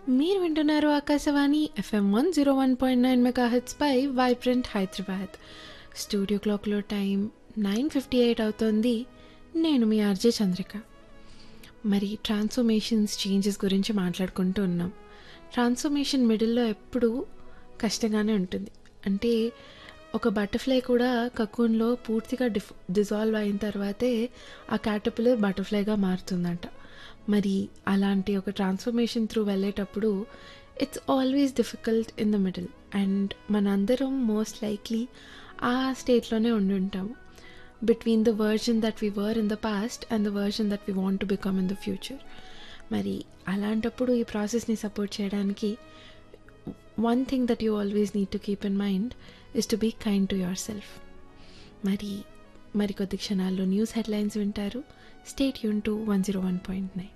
మీరు వింటున్నారు Akashvani FM one zero one point nine mega పై వైబ్రెంట్ హైదరాబాద్ స్టూడియో క్లాక్లో టైం నైన్ ఫిఫ్టీ ఎయిట్ అవుతోంది నేను మీ ఆర్జే చంద్రిక మరి ట్రాన్స్ఫర్మేషన్స్ చేంజెస్ గురించి మాట్లాడుకుంటూ ఉన్నాం ట్రాన్స్ఫర్మేషన్ మిడిల్లో ఎప్పుడూ కష్టంగానే ఉంటుంది అంటే ఒక బటర్ఫ్లై కూడా కకూన్లో పూర్తిగా డిఫ్ డిజాల్వ్ అయిన తర్వాతే ఆ క్యాటర్పిల్లర్ బటర్ఫ్లైగా మారుతుందంట మరి అలాంటి ఒక ట్రాన్స్ఫర్మేషన్ త్రూ వెళ్ళేటప్పుడు it's always difficult in the middle and మనందరం మోస్ట్ లైక్లీ ఆ స్టేట్లోనే ఉండి ఉంటాము between the version that we were in the past and the version that we want to become in the future మరి అలాంటప్పుడు ఈ ప్రాసెస్ని సపోర్ట్ చేయడానికి one thing that you always need to keep in mind is to be kind to yourself మరి మరికొద్ది క్షణాల్లో news headlines వింటారు state యూన్ to one zero one point nine